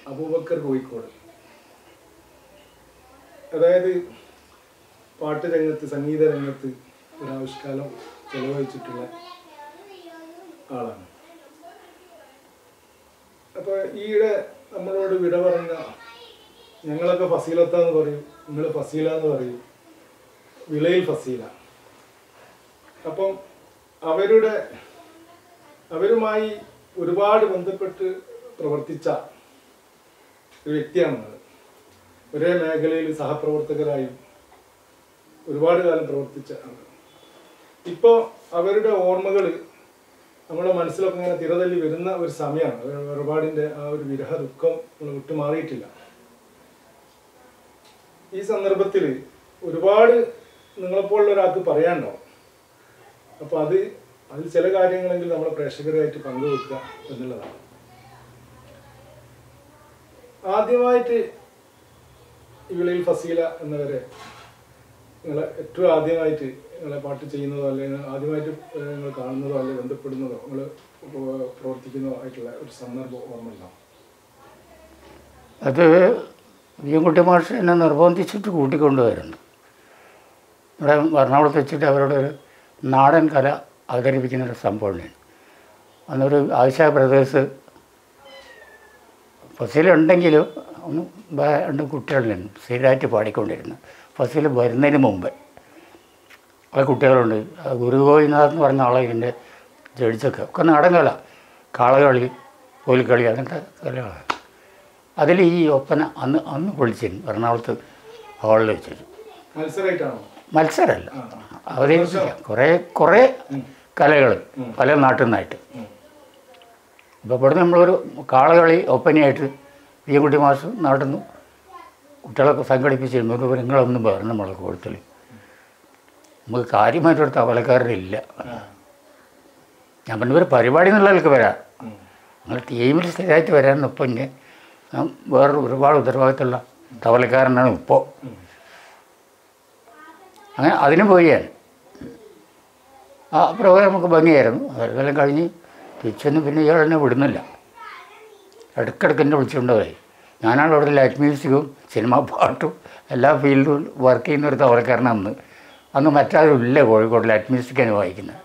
അബൂബക്കർ കോഴിക്കോട് അതായത് പാട്ട് രംഗത്ത് സംഗീത രംഗത്ത് ഒരാവിഷ്കാലം ചെലവഴിച്ചിട്ടുള്ള ആളാണ് അപ്പോൾ ഈയിടെ നമ്മളോട് വിട പറഞ്ഞ ഞങ്ങളൊക്കെ ഫസീലത്താന്ന് പറയും നിങ്ങൾ ഫസീല എന്ന് പറയും വിളയിൽ ഫസീല അപ്പം അവരുടെ അവരുമായി ഒരുപാട് ബന്ധപ്പെട്ട് പ്രവർത്തിച്ച ഒരു വ്യക്തിയാണ് നിങ്ങൾ ഒരേ മേഖലയിൽ സഹപ്രവർത്തകരായും ഒരുപാട് കാലം പ്രവർത്തിച്ച ആളാണ് ഇപ്പോൾ അവരുടെ ഓർമ്മകൾ നമ്മുടെ മനസ്സിലൊക്കെ ഇങ്ങനെ തിരതല്ലി വരുന്ന ഒരു സമയമാണ് ഒരു വേർപാടിൻ്റെ ആ ഒരു വിരഹ ദുഃഖം നമ്മൾ വിട്ടുമാറിയിട്ടില്ല ഈ സന്ദർഭത്തിൽ ഒരുപാട് നിങ്ങളെപ്പോലുള്ള ഒരാൾക്ക് പറയാനുണ്ടാവും അപ്പോൾ അത് അതിൽ ചില കാര്യങ്ങളെങ്കിലും നമ്മളെ പ്രേക്ഷകരായിട്ട് പങ്കുവെക്കുക എന്നുള്ളതാണ് ആദ്യമായിട്ട് ഇവിളയിൽ ഫസീല എന്നവരെ നിങ്ങളെ ഏറ്റവും ആദ്യമായിട്ട് നിങ്ങളെ പാട്ട് ചെയ്യുന്നതോ അല്ലെങ്കിൽ ആദ്യമായിട്ട് ഏഹ് നിങ്ങൾ കാണുന്നതോ അല്ലെങ്കിൽ ബന്ധപ്പെടുന്നതോ നിങ്ങൾ പ്രവർത്തിക്കുന്നതോ ആയിട്ടുള്ള ഒരു സന്ദർഭം ഓർമ്മ ഉണ്ടാവും അത് വിജയൻകുട്ടി മാഷ് എന്നെ നിർബന്ധിച്ചിട്ട് കൂട്ടിക്കൊണ്ടുവരുന്നു ഇവിടെ എറണാകുളത്ത് വെച്ചിട്ട് അവരുടെ ഒരു നാടൻ കല അവതരിപ്പിക്കുന്ന ഒരു സംഭവം ഉണ്ടായിരുന്നു അന്നൊരു ആയിഷ ബ്രദേഴ്സ് ഫസിലുണ്ടെങ്കിലും ഒന്ന് വേ- രണ്ട് കുട്ടികളുണ്ടായിരുന്നു സ്ഥിരമായിട്ട് പാടിക്കൊണ്ടിരുന്നു ഫസിൽ വരുന്നതിന് മുമ്പ് ആ കുട്ടികളുണ്ട് ആ ഗുരു ഗോപിനാഥ് എന്ന് പറഞ്ഞ ആളെ ഇതിൻ്റെ ജഡ്ജൊക്കെ ഒക്കെ നാടൻ കല കാളകളി കോലിക്കളി അങ്ങനത്തെ കലകളാണ് അതിൽ ഈ ഒപ്പന അന്ന് അന്ന് പൊളിച്ചിരുന്നു എറണാകുളത്ത് ഹാളിൽ വെച്ചിട്ട് മത്സരമായിട്ടാണോ മത്സരമല്ല അവതരിപ്പിക്കാം കുറേ കുറേ കലകൾ പല നാട്ടിൽ നിന്നായിട്ട് അപ്പോൾ ഇവിടെ നമ്മളൊരു കാളകളി ഒപ്പനയായിട്ട് വിജയൻകുട്ടി മാസ്റ്റർ നാട്ടിൽ നിന്ന് കുട്ടികളൊക്കെ സംഘടിപ്പിച്ചിരുന്നു ഒരു വിവരങ്ങളൊന്നും പറഞ്ഞു നമ്മളെ കൂടുതൽ നമുക്ക് കാര്യമായിട്ടൊരു തവലക്കാരനില്ല ഞാൻ പറഞ്ഞ ഒരു പരിപാടി എന്നുള്ളതിലേക്ക് വരാം നിങ്ങൾ ടീമിൽ സ്ഥിരമായിട്ട് വരാൻ ഇപ്പം ഇന്നെ ഞാൻ വേറൊരു ഒരുപാട് ഉത്തരവാദിത്തമുള്ള തവലക്കാരനാണ് ഇപ്പോൾ അങ്ങനെ അതിന് പോയി ഞാൻ ആ പ്രോഗ്രാം നമുക്ക് ഭംഗിയായിരുന്നു അതെല്ലാം കഴിഞ്ഞ് തിരിച്ചൊന്നും പിന്നെ ഇയാൾ എന്നെ വിടുന്നില്ല ഇടയ്ക്കിടയ്ക്ക് എന്നെ വിളിച്ചുകൊണ്ടുപോയി ഞാനാണ് അവിടെ ലൈറ്റ് മ്യൂസിക്കും സിനിമാ പാട്ടും എല്ലാ ഫീൽഡും വർക്ക് ചെയ്യുന്ന ഒരു തവലക്കാരനാണ് അന്ന് അന്ന് മറ്റാരും ഇല്ല കോഴിക്കോട് ലൈറ്റ് മ്യൂസിക്കാണ് വായിക്കുന്നത്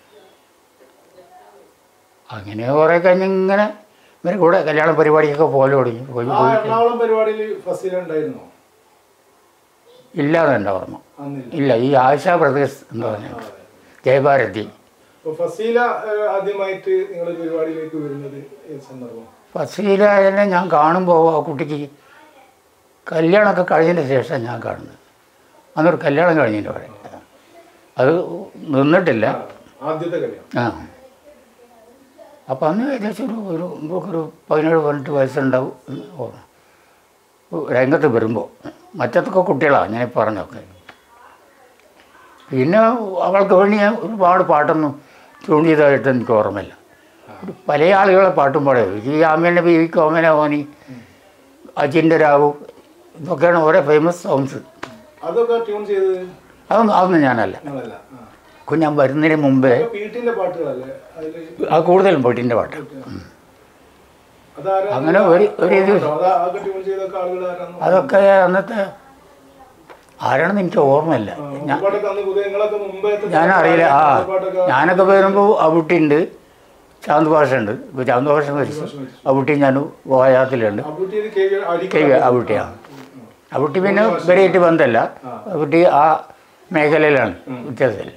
അങ്ങനെ കുറേ കഴിഞ്ഞ് ഇങ്ങനെ ഇവരെ കൂടെ കല്യാണ പരിപാടിക്കൊക്കെ പോലെ തുടങ്ങി പോയി ആ പോയി എറണാകുളം പരിപാടിയിൽ ഫസീല ഉണ്ടായിരുന്നോ ഇല്ലാതെ എൻ്റെ ഓർമ്മ അന്നില്ല ഇല്ല ഈ ആശാ പ്രദേശ് എന്ന് പറഞ്ഞാൽ ജയഭാരതി അപ്പൊ ഫസീല ഏഹ്, ആദ്യമായിട്ട് നിങ്ങൾ പരിപാടിയിലേക്ക് വരുന്നത് ഏത് സന്ദർഭം ഫസീലായതിനെ ഞാൻ കാണുമ്പോൾ ആ കുട്ടിക്ക് കല്യാണമൊക്കെ കഴിഞ്ഞതിന് ശേഷം ഞാൻ കാണുന്നത് അന്നൊരു കല്യാണം കഴിഞ്ഞതിൻ്റെ അവിടെ അത് നിന്നിട്ടില്ല ആദ്യത്തെ കല്യാണം ആ അപ്പം അന്ന് ഏകദേശം ഒരു ഒരു നമുക്കൊരു പതിനേഴ് പതിനെട്ട് വയസ്സുണ്ടാവും എന്ന് ഓർമ്മ രംഗത്ത് വരുമ്പോൾ മറ്റത്തൊക്കെ കുട്ടികളാണ് ഞാൻ ഈ പറഞ്ഞൊക്കെ പിന്നെ അവൾക്ക് വേണ്ടി ഞാൻ ഒരുപാട് പാട്ടൊന്നും ട്യൂൺ ചെയ്തതായിട്ട് എനിക്ക് ഓർമ്മയില്ല ഒരു പല ആളുകളെ പാട്ടും പാടും ഈ ആമേന ബീവി കോമന ഓനി അജിൻ്റെ രാവു ഇതൊക്കെയാണ് ഓരോ ഫേമസ് സോങ്സ് അതൊക്കെ ട്യൂൺ ചെയ്തത് അതൊന്നും അതൊന്നും ഞാനല്ല നിങ്ങളല്ല ആ. ഞാൻ വരുന്നതിന് മുമ്പേ അതൊക്കെ വീട്ടിന്റെ പാട്ടുകളല്ലേ അതില് ആ കൂടുതലും പോയിട്ടിൻ്റെ പാട്ട് അതാരാ അങ്ങനെ ഒരു ഒരു ഇത് അതാ അതൊക്കെ ട്യൂൺ ചെയ്തൊക്കെ ആളുകൾ ആരാന്ന് അതൊക്കെ അന്നത്തെ ആരാണെന്ന് എനിക്ക് ഓർമ്മയില്ല ആ, പാട്ടൊക്കെ അന്ന് പുതിയ നിങ്ങളൊക്കെ മുമ്പേ ഞാനറിയില്ല ആ പാട്ടൊക്കെ ഞാനൊക്കെ വരുമ്പോൾ അവുട്ടിയുണ്ട് ചാന്ത് ഭാഷ ഉണ്ട് ഇപ്പോൾ ചാന്ത് ഭാഷ മരിച്ചു അവുട്ടി ഞാൻ ഗോയാത്തിലുണ്ട് അബൂട്ടി ഇത് കെ വി അരി കെ വി അവുട്ടിയാണ് അവുട്ടി പിന്നെ ഇവരെയായിട്ട് ബന്ധമല്ല അവുട്ടി ആ മേഖലയിലാണ് വ്യത്യാസമില്ല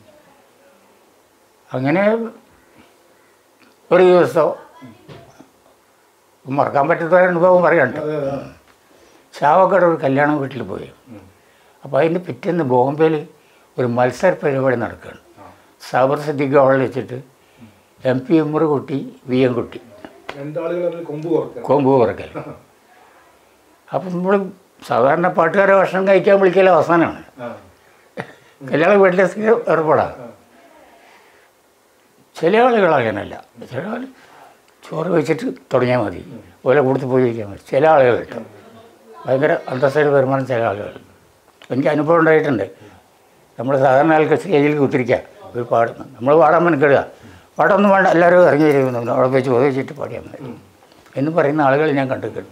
അങ്ങനെ ഒരു ദിവസം മറക്കാൻ പറ്റാത്ത ഒരു അനുഭവം പറയണ്ട അതെ അതെ ചാവക്കാട് ഒരു കല്യാണ വീട്ടിൽ പോയി അപ്പോൾ അതിൻ്റെ പിറ്റേന്ന് ബോംബെയിൽ ഒരു മത്സര പരിപാടി നടക്കുകയാണ് സാബർ സിദ്ദിഖ് അവിടെ വെച്ചിട്ട് M P Ummarukutty V M Kutty രണ്ടാളുകൾ അതിൽ കൊമ്പ് കുറക്കണം കോമ്പ് കുറക്കൽ അപ്പം നമ്മൾ സാധാരണ പാട്ടുകാരെ ഭക്ഷണം കഴിക്കാൻ വിളിക്കൽ അവസാനമാണ് ആ കല്യാണ വീട്ടിലെ സ്ഥിരം ഏർപ്പാടാണ് ചില ആളുകൾ അങ്ങനെയല്ല ചില ആൾ ചോറ് വെച്ചിട്ട് തുടങ്ങിയാൽ മതി ഓല കൊടുത്ത് പോയി വയ്ക്കാൻ മതി ചില ആളുകൾ കേട്ടോ ഭയങ്കര അന്തസ്സായിട്ട് വരുമാനം ചില ആളുകൾ എനിക്ക് അനുഭവം ഉണ്ടായിട്ടുണ്ട് നമ്മൾ സാധാരണ ആൾക്ക് സ്റ്റേജിൽ കുത്തിരിക്കുക ഒരു പാടുന്നു നമ്മൾ പാടാൻ മെനക്കെടുക പാട്ടൊന്നും വേണ്ട എല്ലാവരും ഇറങ്ങി വരുന്നു അവിടെ വെച്ച് ചോദിച്ചിട്ട് പാടിയാൽ മതി എന്ന് പറയുന്ന ആളുകൾ ഞാൻ കണ്ടിട്ടുണ്ട്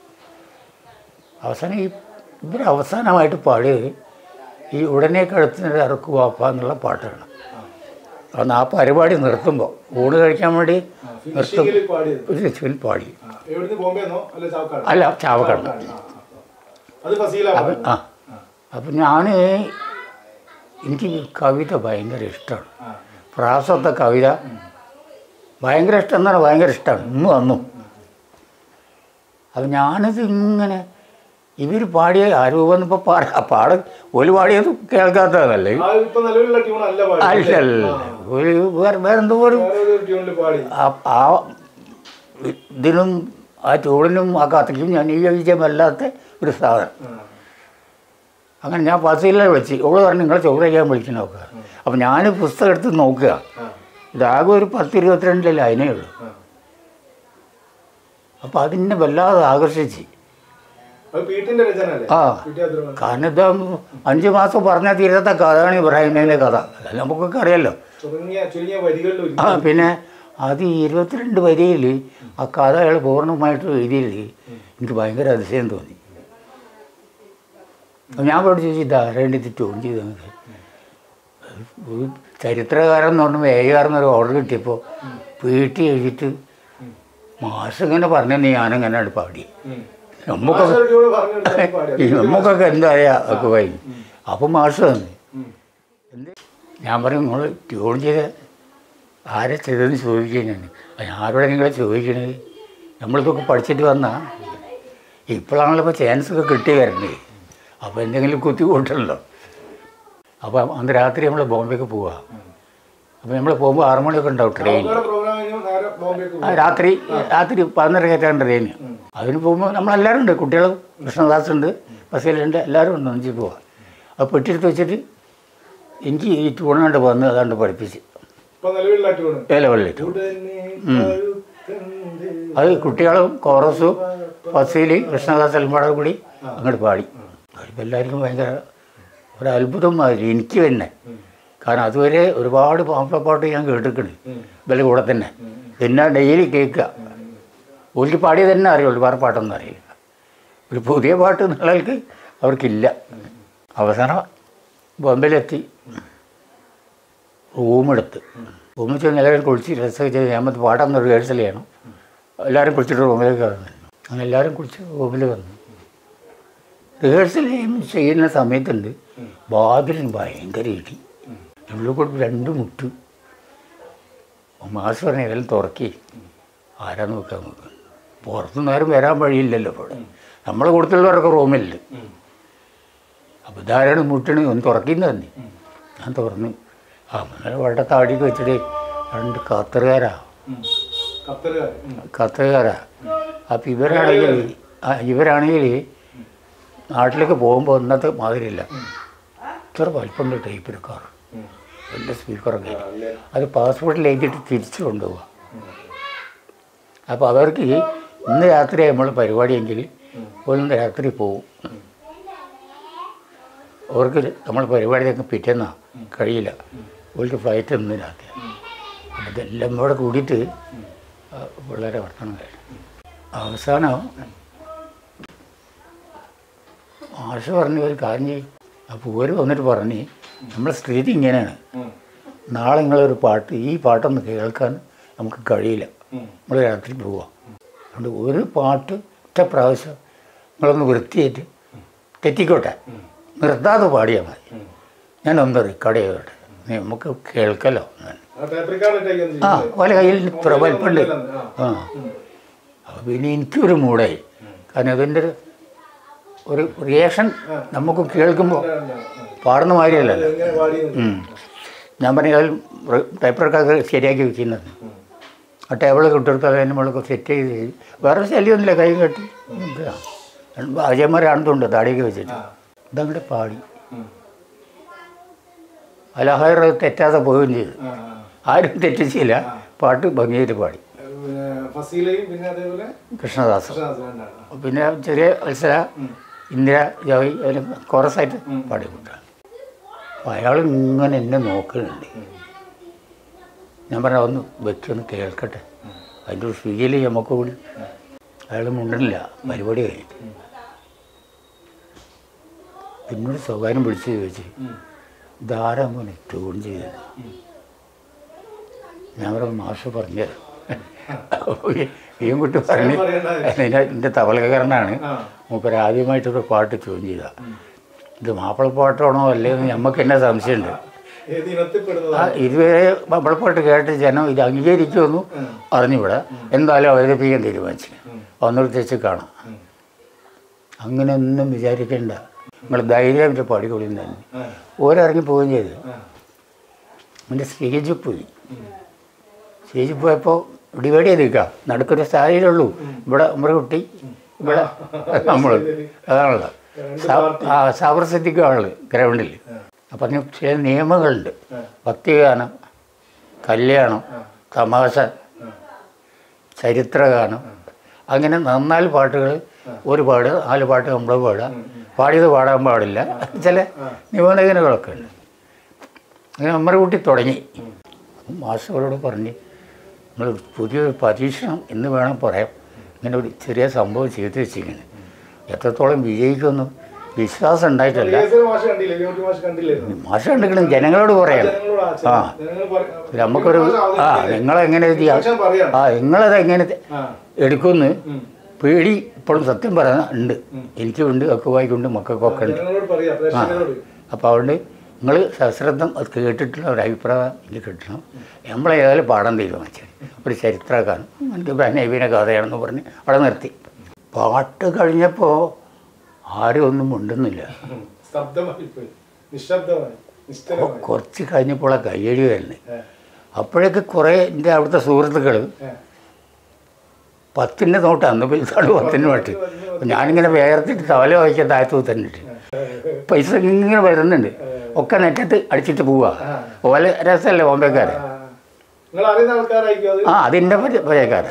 അവസാനം ഈ ഇവർ അവസാനമായിട്ട് പാടിയത് ഈ ഉടനെ കഴുത്തിന് ഇറക്കു വാപ്പ എന്നുള്ള പാട്ടാണ് അന്ന് ആ പരിപാടി നിർത്തുമ്പോൾ ഊണ് കഴിക്കാൻ വേണ്ടി നിർത്തും ഫിനിഷിങ്ങിൽ പാടിയത് ഒരു രസികൻ പാടി ആ, എവിടുന്ന് ബോംബെന്നോ അല്ല ചാവക്കാട് അല്ല ചാവക്കാട് ആ, ആ, ആ. അത് ഫസീല അപ്പം ആ അപ്പം ഞാൻ എനിക്ക് കവിത ഭയങ്കര ഇഷ്ടമാണ് ആ, പ്രാസത്തെ കവിത ഭയങ്കര ഇഷ്ടം എന്നാണ് ഭയങ്കര ഇഷ്ടമാണ് ഇന്നും അന്നും അപ്പം ഞാനിത് ഇങ്ങനെ ഇവർ പാടിയ ആരൂപം ഇപ്പോൾ പാടാ പാട ഒരു പാടിയത് കേൾക്കാത്തതല്ലേ ആ ഇപ്പൊ നിലവിലുള്ള ട്യൂൺ അല്ല പാടി അല്ലല്ല ഒരു വേറെ വേറെന്തോ ഒരു വേറെ ഒരു ട്യൂണിൽ പാടി ആ- ആ ഇതിനും ആ ചൂടിനും ആ കത്തിക്കും ഞാൻ ഈ യോജിച്ചമല്ലാത്ത ഒരു സാധനം ആ, അങ്ങനെ ഞാൻ ഫസീലിനെ വിളിച്ച് ഓള് പറഞ്ഞു നിങ്ങളെ ചോറ് കഴിക്കാൻ വിളിക്കണം നോക്കുക അപ്പം ഞാൻ പുസ്തകം എടുത്ത് നോക്കുക ആ, ഇതാകെ ഒരു പത്ത് ഇരുപത്തിരണ്ടിലല്ലേ അതിനേ ഉള്ളൂ ആ. അപ്പോൾ അതിനെ വല്ലാതെ ആകർഷിച്ച് അത് പീട്ടിന്റെ രചന അല്ലേ ആ പീട്ടി അബ്ദുറഹ്മാൻ കാരണം ഇത് അഞ്ച് മാസം പറഞ്ഞാൽ തീരാത്ത കഥയാണ് ഇബ്രാഹിമിൻ്റെ കഥ അത് നമുക്കൊക്കെ അറിയാലോ ചുരുങ്ങിയ ചുരുങ്ങിയ വരികളിൽ ഒരു ആ പിന്നെ അത് ഈ ഇരുപത്തിരണ്ട് വരിയിൽ ആ കഥ അയാൾ പൂർണ്ണമായിട്ട് എഴുതിയിൽ എനിക്ക് ഭയങ്കര അതിശയം തോന്നി അപ്പോൾ ഞാൻ പഠിച്ചു ചോദിച്ചു ഇതാരേണ്ടി ഇത് ട്യൂൺ ചെയ്ത് നമുക്ക് ഒരു ചരിത്രകാരൻ എന്ന് പറഞ്ഞപ്പോൾ ഏകാരെന്നൊരു ഓർഡർ കിട്ടിയപ്പോൾ വീട്ടിൽ എഴുതിയിട്ട് മാഷ് ഇങ്ങനെ പറഞ്ഞു ഞാനിങ്ങനെ പാടി ഉം. നമുക്കൊക്കെ മാഷ് ഒരു ട്യൂണ് പറഞ്ഞു കൊടുത്താൽ പാടി. ഈ നമുക്കൊക്കെ എന്താ അറിയാ ഒക്കെ പോയി അപ്പം മാഷ് തന്നു ഉം. ഞാൻ പറയും നിങ്ങൾ ട്യൂൺ ചെയ്ത് ആരെ ചെയ്തതെന്ന് ചോദിക്കുക ഞാൻ അത് ആരോടെ നിങ്ങൾ ചോദിക്കണത് നമ്മളിതൊക്കെ പഠിച്ചിട്ട് വന്നാ ഇപ്പോഴാണല്ലോ ഇപ്പോൾ ചാൻസ് ഒക്കെ കിട്ടി വരുന്നത് അപ്പോൾ എന്തെങ്കിലും കുത്തി കൂട്ടണല്ലോ അപ്പോൾ അന്ന് രാത്രി നമ്മൾ ബോംബെക്ക് പോവുക അപ്പോൾ നമ്മൾ പോകുമ്പോൾ ആറ് മണിയൊക്കെ ഉണ്ടാവും ട്രെയിൻ അവരുടെ പ്രോഗ്രാം കഴിഞ്ഞു നേരെ ബോംബെക്ക് ആ രാത്രി രാത്രി പതിനൊര കയറ്റാൻ ട്രെയിൻ അതിന് പോകുമ്പോൾ നമ്മളെല്ലാവരും ഉണ്ട് കുട്ടികളും കൃഷ്ണദാസ് ഉണ്ട് ബസ്സിലുണ്ട് എല്ലാവരും ഉണ്ട് ഒന്നിച്ച് പോവാം അപ്പോൾ പെട്ടിയെടുത്ത് വെച്ചിട്ട് എനിക്ക് ഈ ടൂർണമെൻറ്റ് വന്ന് അതാണ്ട് പഠിപ്പിച്ച് ഇപ്പൊ നിലവിലുള്ള ട്യൂണ് ഏലവള്ളിട്ടു ഉടനെ കഴുത്തന്റെ അത് കുട്ടികളും കോറസും ഫസീലി കൃഷ്ണദാസ് എല്ലാം കൂടി അങ്ങോട്ട് പാടി അതിപ്പോൾ എല്ലാവർക്കും ഭയങ്കര ഒരു അത്ഭുതം മാതിരി എനിക്ക് തന്നെ കാരണം അതുവരെ ഒരുപാട് പാമ്പളപ്പാട്ട് ഞാൻ കേട്ടിട്ടുണ്ട് ഇവരുടെ കൂടെ തന്നെ പിന്നെ ഡെയിലി കേൾക്കുക ഓർക്ക് പാടിയത് തന്നെ അറിയുള്ളൂ വേറെ പാട്ടൊന്നും അറിയില്ല ഒരു പുതിയ പാട്ട് എന്നുള്ളവർക്ക് അവർക്കില്ല അവസാനം ബോംബെയിലെത്തി റൂമെടുത്ത് റൂമിൽ ചെന്ന് എല്ലാവരും കുളിച്ച് രസമൊക്കെ ചെയ്ത് ഞാൻ മറ്റേ പാട്ടൊന്ന് റിഹേഴ്സൽ ചെയ്യണം എല്ലാവരും കുളിച്ചിട്ട് റൂമിലേക്ക് വന്നു അങ്ങനെ എല്ലാവരും കുളിച്ച് റൂമിൽ വന്നു റിഹേഴ്സൽ ചെയ്യുന്ന സമയത്തുണ്ട് വാതിലിന് ഭയങ്കര ഇടി ഉള്ളിൽ കൂടെ രണ്ട് മുട്ട് മാസ് പറഞ്ഞ ഇതെല്ലാം തുറക്കി ആരാ നോക്കാൻ നോക്കുക പുറത്തുനിന്ന് ആരും വരാൻ വഴിയില്ലല്ലോ ഇപ്പോൾ നമ്മളെ കൊടുത്തുള്ളവരൊക്കെ റൂമിലുണ്ട് അപ്പോൾ ഇതാരാണ് മുട്ടണ് ഒന്ന് തുറക്കുന്ന തന്നെ ഞാൻ തുറന്നു ആ അങ്ങനെ വളരെ താടിക്ക് വെച്ചിട്ട് രണ്ട് ഖത്തറുകാരാ ഖത്തറുകാർ ഖത്തറുകാരാ അപ്പോൾ ഇവരാണെങ്കിൽ ആ ഇവരാണെങ്കിൽ നാട്ടിലേക്ക് പോകുമ്പോൾ ഇന്നത്തെ മാതിരിയില്ല ഇത്ര വലിപ്പമുണ്ട് ടൈപ്പ് എടുക്കാർ വലിയ സ്പീക്കറൊക്കെ അത് പാസ്പോർട്ടിൽ എഴുതിയിട്ട് തിരിച്ചു കൊണ്ടുപോവുക അപ്പോൾ അവർക്ക് ഇന്ന് രാത്രി നമ്മൾ പരിപാടിയെങ്കിൽ ഒന്ന് രാത്രി പോവും അവർക്ക് നമ്മൾ പരിപാടിയൊക്കെ പിറ്റേന്നാ കഴിയില്ല അവർക്ക് ഫ്ലൈറ്റ് ഇന്ന് രാത്രി അപ്പോൾ ഇതെല്ലാം കൂടെ കൂടിയിട്ട് ആ, വളരെ വർത്തമാനം കഴിഞ്ഞു അവസാനം ആശ പറഞ്ഞ ഒരു കാര്യം ചെയ്യും അപ്പോൾ ഒരു വന്നിട്ട് പറഞ്ഞ് നമ്മളെ സ്ഥിതി ഇങ്ങനെയാണ് നാളെ നിങ്ങളൊരു പാട്ട് ഈ പാട്ടൊന്ന് കേൾക്കാൻ നമുക്ക് കഴിയില്ല നമ്മൾ രാത്രി പോവാം അതുകൊണ്ട് ഒരു പാട്ട് ഒറ്റ പ്രാവശ്യം നിങ്ങളൊന്ന് വൃത്തിയായിട്ട് തെറ്റിക്കോട്ടെ നിർത്താതെ പാടിയാൽ മതി ഞാനൊന്ന് റെക്കോർഡ് ചെയ്തോട്ടെ നീ നമുക്ക് കേൾക്കല്ലോ ഞാൻ ആ ടേപ്പ് റെക്കോർഡ് ഇട്ടേക്കാണ് ആ ചെയ്യുന്നത്. ഓലെ കയ്യിൽ ഇത്ര വലിപ്പമുണ്ട് ആ. ആ അപ്പോൾ പിന്നെ എനിക്കൊരു മൂടായി കാരണം അതിൻ്റെ ഒരു ഒരു റിയാക്ഷൻ നമുക്ക് കേൾക്കുമ്പോൾ പാടുന്ന മാതിരിയല്ലല്ലോ ഇങ്ങനെ പാടി ഉം. ഞാൻ പറഞ്ഞ അതിൽ പേപ്പറൊക്കെ ശരിയാക്കി വെക്കുന്നത് ആ ടേബിൾ കിട്ടെടുത്ത് അതിന് മുകളിൽ സെറ്റ് ചെയ്ത് വേറെ ശല്യമൊന്നുമില്ല കൈ കെട്ടി അജയന്മാരാണെന്നുണ്ട് താടിയൊക്കെ വെച്ചിട്ട് ഇതങ്ങോട്ട് പാടി അലഹർ തെറ്റാതെ പോവുകയും ചെയ്തു ആ, ആരും തെറ്റിച്ചില്ല പാട്ട് ഭംഗിയായിട്ട് പാടി ആ. പിന്നെ ഫസീലയും പിന്നെ അതേപോലെ കൃഷ്ണദാസ് കൃഷ്ണദാസ് രണ്ടാണ് പിന്നെ ചെറിയ മത്സര ഇന്ദിര ജോയ് അതിന് കോറസായിട്ട് പാടിക്കൊണ്ടാണ് അപ്പോൾ അയാൾ ഇങ്ങനെ എന്നെ നോക്കുന്നുണ്ട് ഞാൻ പറഞ്ഞ ഒന്ന് വെച്ചൊന്ന് കേൾക്കട്ടെ അതിൻ്റെ ഒരു ഫീല് നമുക്ക് കൂടി അയാൾ മുണ്ടണില്ല പരിപാടി കഴിഞ്ഞിട്ട് പിന്നീട് സ്വകാര്യം വിളിച്ച് ചോദിച്ചു ഉം. ഇതാരാ മോനെ ട്യൂൺ ചെയ്തത് ഞാൻ പറഞ്ഞു മാഷ് പറഞ്ഞു ഈ കുട്ടി പറഞ്ഞു പറയണ്ട. എൻ്റെ തബലകാരനാണ് ആ. മൂപ്പര് ആദ്യമായിട്ടൊരു പാട്ട് ട്യൂൺ ചെയ്ത ഇത് മാപ്പിളപ്പാട്ടാണോ അല്ലേ എന്ന് നമുക്ക് എന്നെ സംശയമുണ്ട് ഏത് ഇനത്തിൽപ്പെടുന്നത് ആ ഇതുവരെ മാപ്പിളപ്പാട്ട് കേട്ട് ജനം ഇത് അംഗീകരിക്കുമെന്നു അറിഞ്ഞുകൂടാ എന്തായാലും അവതരിപ്പിക്കാൻ തീരുമാനിച്ചു ഒന്നൊരു തെച്ച് കാണാം അങ്ങനെ ഒന്നും വിചാരിക്കണ്ട നിങ്ങൾ ധൈര്യമായിട്ട് പാടിക്കൊള്ളും തന്നെ ആ. ഓരിറങ്ങി പോവുകയും ചെയ്തു ആ. എൻ്റെ സ്റ്റേജിൽ പോയി സ്റ്റേജിൽ പോയപ്പോൾ ഡിവൈഡ് ചെയ്ത് നിൽക്കാം നടുക്കൊരു സ്ഥായിലുള്ളൂ ഇവിടെ നമ്മുടെ കുട്ടി ഇവിടെ നമ്മൾ അതാണല്ലോ ആ സാമർസിദ്ധിക്കും ആള് ഗ്രൗണ്ടിൽ അപ്പം അതിന് ചില നിയമങ്ങളുണ്ട് ഭക്തിഗാനം കല്യാണം തമാശ ചരിത്രഗാനം അങ്ങനെ നന്നാല് പാട്ടുകൾ ഒരു പാട് നാല് പാട്ട് നമ്മൾ പാടുക പാടിയത് പാടാൻ പാടില്ല ചില നിബന്ധനകളൊക്കെ ഉണ്ട് അങ്ങനെ നമ്മുടെ കുട്ടി തുടങ്ങി മാസ്റ്ററോട് പറഞ്ഞ് നമ്മൾ പുതിയൊരു പരീക്ഷണം എന്ന് വേണം പറയാം ഇങ്ങനെ ഒരു ചെറിയ സംഭവം ചെയ്ത് വെച്ചിരിക്കുന്നത് എത്രത്തോളം വിജയിക്കുമെന്ന് വിശ്വാസം ഉണ്ടായിട്ടല്ല റിഹേഴ്സൽ മാഷ് കണ്ടില്ലേ ലിയോട്ടി മാഷ് കണ്ടില്ലേ മാഷ കണ്ടിക്കണം ജനങ്ങളോട് പറയാം ജനങ്ങളോട് ആ ചെ- ആ. ജനങ്ങൾ പറ- നമുക്കൊരു മാഷ് ആ അവതരിപ്പിക്കല്ലേ? നിങ്ങളെങ്ങനെ ചെയ്യാം ഫംഗ്ഷൻ പറയാണ് ആ നിങ്ങളത് എങ്ങനെ ആ എടുക്കുമെന്ന് ഉം. പേടി ഇപ്പോഴും സത്യം പറയാൻ ഉണ്ട് എനിക്കുണ്ട് അക്കുവായിക്കുണ്ട് മക്കൾക്കൊക്കെ ഉണ്ട് ജനങ്ങളോട് പറയാ പ്രേക്ഷകരോട് അപ്പോൾ അതുകൊണ്ട് നിങ്ങൾ സശ്രദ്ധം അത് കേട്ടിട്ടുള്ള ഒരു അഭിപ്രായം എനിക്ക് കിട്ടണം നമ്മളെ ഏതായാലും പാടാൻ തീരുമാനിച്ചത് ഒരു ചരിത്രകാരൻ എനിക്ക് നൈവീന കഥയാണെന്ന് പറഞ്ഞ് അവിടെ നിർത്തി പാട്ട് കഴിഞ്ഞപ്പോൾ ആരും ഒന്നും മിണ്ടുന്നില്ല ഉം. സ്തബ്ധമായി പോയി നിശബ്ദമായി നിശ്ചലമായി കുറച്ച് കഴിഞ്ഞപ്പോൾ ആ കയ്യടി വരുന്നത് ഏ, അപ്പോഴേക്ക് കുറേ എൻ്റെ അവിടുത്തെ സുഹൃത്തുക്കൾ ഏ. പത്തിൻ്റെ നോട്ട് അന്ന് പൈസയാണ് പത്തിന് നോട്ട് അപ്പം ഞാനിങ്ങനെ വേർത്തിട്ട് തവല വായിക്കാൻ താഴത്തു തന്നിട്ട് പൈസ ഇങ്ങനെ വരുന്നുണ്ട് ഒക്കെ നെറ്റത്ത് അടിച്ചിട്ട് പോവുക ഓല രസമല്ലേ ബോംബെക്കാർ ആ. നിങ്ങൾ അറിയുന്ന ആൾക്കാരായിരിക്കും അത് ആ അതിൻ്റെ പരിചയക്കാരാ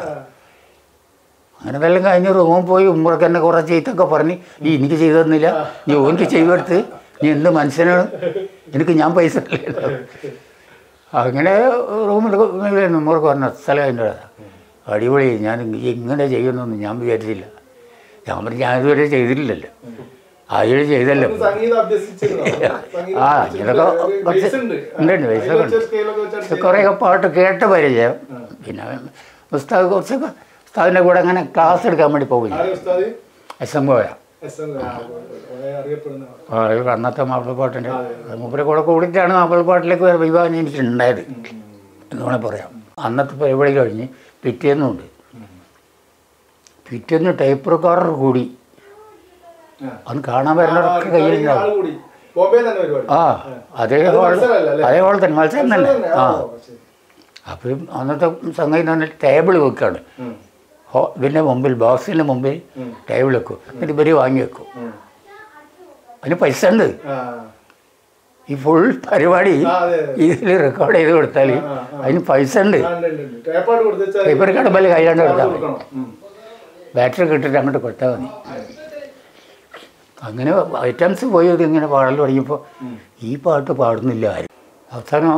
അങ്ങനെ ഇതെല്ലാം കഴിഞ്ഞ് റൂമിൽ പോയി ഉമ്മറൊക്കെ എന്നെ കുറേ ചീത്തൊക്കെ പറഞ്ഞ് ഈ എനിക്ക് ചെയ്തു തന്നില്ല നീ ഓനിക്ക് ചെയ്തെടുത്ത് നീ എന്ത് മനുഷ്യനാണ് എനിക്ക് ഞാൻ പൈസ ഇല്ല അങ്ങനെ റൂമിൽ ഉമ്മറൊക്കെ പറഞ്ഞ സ്ഥലം അതിൻ്റെ അടിപൊളി ഞാൻ ഇങ്ങനെ ചെയ്യുമെന്നൊന്നും ഞാൻ വിചാരിച്ചില്ല ഞാൻ പറഞ്ഞു ഞാൻ ഇതുവരെ ചെയ്തിട്ടില്ലല്ലോ അയാൾ ചെയ്തല്ലോ സംഗീതം അഭ്യസിച്ചിരുന്നോ? സംഗീതം ആ അഭ്യസിച്ചിട്ട് ഇങ്ങനൊക്കെ ഒരു കുറച്ച് ബേസ് ഉണ്ട്. ഉണ്ട് ഉണ്ട് ബേസ് അതിൽ ഉണ്ട് വെച്ച് സ്കെയിലൊക്കെ വെച്ചാണ് ചെയ്യുന്നത്. കുറേയൊക്കെ പാട്ട് കേട്ട പരിചയം പിന്നെ ഉസ്താദ് കുറച്ചൊക്കെ ഉസ്താദിൻ്റെ കൂടെ അങ്ങനെ ക്ലാസ് എടുക്കാൻ വേണ്ടി പോകും ആരെ ഉസ്താദ്? എസ് എം പോയ എസ് എൻ ആ, വളരെ അറിയപ്പെടുന്ന അന്നത്തെ മാപ്പിളപ്പാട്ടിൻ്റെ മൂപ്പരെ കൂടെ കൂടിയിട്ടാണ് മാപ്പിളപ്പാട്ടിലേക്ക് വിവാഹം എനിക്ക് ഉണ്ടായത് എന്ന് വേണമെങ്കിൽ പറയാം അന്നത്തെ പരിപാടി കഴിഞ്ഞ് പിറ്റേന്നുണ്ട് പിറ്റേന്ന് ടൈപ്പ് റെക്കോർഡർ കൂടി ആ. അന്ന് കാണാൻ വരുന്നവരൊക്കെ കയ്യിലുണ്ടാവും ആള് കൂടി ബോംബെ തന്നെ പരിപാടി ആ അതേ അത് ഹോൾ മത്സരമല്ല അല്ലേ? അതേ ഹോൾ തന്നെ മത്സരം തന്നെ തന്നെ? ആ ഓ, ശരി. അപ്പം അന്നത്തെ സംഗതി എന്ന് പറഞ്ഞാൽ ടേബിൾ വെക്കുകയാണ് ഉം. ഹോ ഇതിൻ്റെ മുമ്പിൽ ബോക്സിൻ്റെ മുമ്പിൽ ഉം. ടേബിൾ വെക്കും എന്നിട്ട് ഇവർ വാങ്ങി വെക്കും ഉം. അതിന് പൈസ ഉണ്ട് ആ. ഈ ഫുൾ പരിപാടി ആ, അതെ, അതെ. ഇതിൽ റെക്കോർഡ് ചെയ്ത് കൊടുത്താൽ ആ, ആ. അതിന് പൈസ ഉണ്ട് ആ, ഉണ്ട്, ഉണ്ട്, ഉണ്ട്. ടേപ്പായിട്ട് കൊടുത്തുവെച്ചാൽ പേപ്പർ കടമ്പല് കൈലാണ്ട് ആള് കൊടുത്താൽ മതി കൊടുക്കണം. ഉം. ബാറ്ററി കിട്ടിട്ട് അങ്ങോട്ട് കൊടുത്താൽ മതി അങ്ങനെ ഐറ്റംസ് പോയി ഇത് ഇങ്ങനെ പാടൽ തുടങ്ങിയപ്പോൾ ഈ പാട്ട് പാടുന്നില്ല ആരും അവസാനം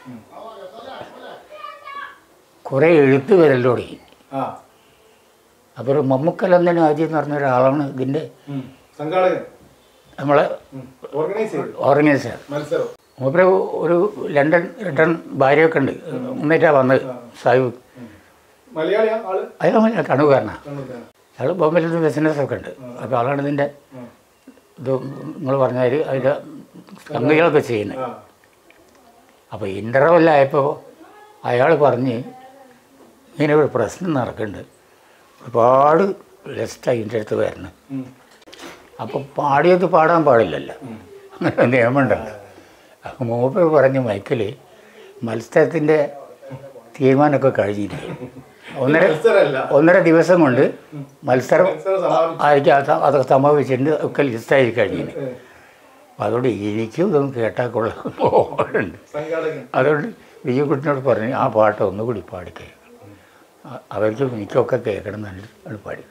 കുറേ എഴുത്ത് വരൽ തുടങ്ങി ആ. അപ്പോൾ ഒരു മമ്മൂക്കലന്തൻ ആജി എന്ന് പറഞ്ഞ ഒരാളാണ് ഇതിൻ്റെ ഉം. സംഘാടകൻ നമ്മളെ ഉം. ഓർഗനൈസ് ചെയ്തു ഓർഗനൈസർ മത്സരം മൂപ്പര് ഒരു ലണ്ടൻ റിട്ടേൺ ഭാര്യയൊക്കെ ഉണ്ട് മുന്നേറ്റാണ് വന്നത് സാഹിബ് മലയാളിയാ ആള് അയാൾ കണ്ണുകാരനാണ് കണ്ണൂർക്കാരനാ. അയാൾ ബോംബെയിൽ ബിസിനസ്സൊക്കെ ഉണ്ട് അപ്പോൾ ആളാണ് ഇതിൻ്റെ ഉം. ഇത് നിങ്ങൾ പറഞ്ഞാൽ അതിൻ്റെ സംഗതികളൊക്കെ ചെയ്യുന്നത് ആ. അപ്പോൾ ഇൻ്റർവെല്ലായപ്പോൾ അയാൾ പറഞ്ഞ് ഇങ്ങനെ ഒരു പ്രശ്നം നടക്കുന്നുണ്ട് ഒരുപാട് ലെസ്റ്റ് അതിൻ്റെ അടുത്ത് വരണം ഉം. അപ്പോൾ പാടിയത് പാടാൻ പാടില്ലല്ലോ അങ്ങനെ നിയമമുണ്ടല്ലോ അപ്പോൾ മൂപ്പർ പറഞ്ഞ മൈക്കിൽ മത്സരത്തിൻ്റെ തീരുമാനമൊക്കെ കഴിഞ്ഞിരിക്കും ഒന്നര മത്സരമല്ല ഒന്നര ദിവസം കൊണ്ട് മത്സരം മത്സരം സമാപിച്ചു ആയിരിക്കും അത് അതൊക്കെ സംഭവിച്ചിട്ടുണ്ട് ഒക്കെ ലിസ്റ്റായി കഴിഞ്ഞിന് ഏ. അപ്പോൾ അതുകൊണ്ട് എനിക്കും ഇതൊന്നും കേട്ടാൽ കൊള്ളാറുണ്ട് സംഘാടകൻ അതുകൊണ്ട് വിജയകുട്ടിനോട് പറഞ്ഞു ആ പാട്ട് ഒന്നുകൂടി പാടി കേൾക്കണം അ- അവർക്കും എനിക്കൊക്കെ കേൾക്കണം എന്നുണ്ട് അത് പാടി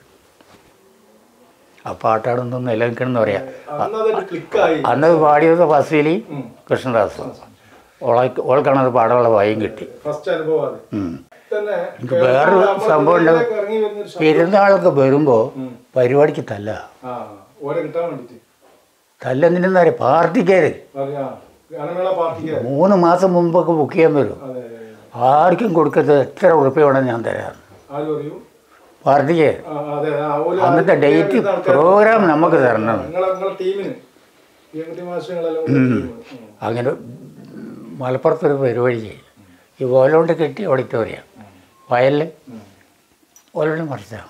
ആ പാട്ടാണെന്നൊന്ന് നിലനിൽക്കണം എന്ന് പറയാം അന്നത് ക്ലിക്കായി അന്ന് പാടിയത് ഫസീലി ഉം. കൃഷ്ണദാസും ഓളെ ഓൾക്കാണത് പാടാനുള്ള വായും കിട്ടി ഫസ്റ്റ് അനുഭവം അത് ഉം. തന്നെ എനിക്ക് വേറൊരു സംഭവം ഉണ്ട്. കേരളത്തിലേക്ക് ഇറങ്ങി വരുന്ന ഒരു ശബ്ദം. പെരുന്നാളൊക്കെ വരുമ്പോൾ പരിപാടിക്ക് തല്ല ആ ഓരെ കിട്ടാൻ വേണ്ടിട്ട് തല്ലെന്തിനെന്ന് പറയാം പാർട്ടിക്കാര് അറിയാ ഗാനമേള പാർട്ടിക്ക് മൂന്ന് മാസം മുമ്പൊക്കെ ബുക്ക് ചെയ്യാൻ വരും അതെ ആർക്കും കൊടുക്കരുത് എത്ര ഉറുപ്പ്യ വേണം ഞാൻ തരാം ആര് പറയൂ പാർട്ടിക്ക് ആ, അതെ ആ, ഓല് അന്നത്തെ ആൾക്കാര് ഡേറ്റ് ആൾക്കാര് പ്രോഗ്രാം നമുക്ക് തരണം നിങ്ങളെ നിങ്ങളെ ടീമിന് എം മാസങ്ങളെല്ലാം കൂടി ടീം. ഉം. അങ്ങനെ മലപ്പുറത്തൊരു പരിപാടി ചെയ്യും ഈ ഓലോണ്ട് കെട്ടി ഓഡിറ്റോറിയം വയലിൽ ഓലോണ്ട് മറിച്ചാണ്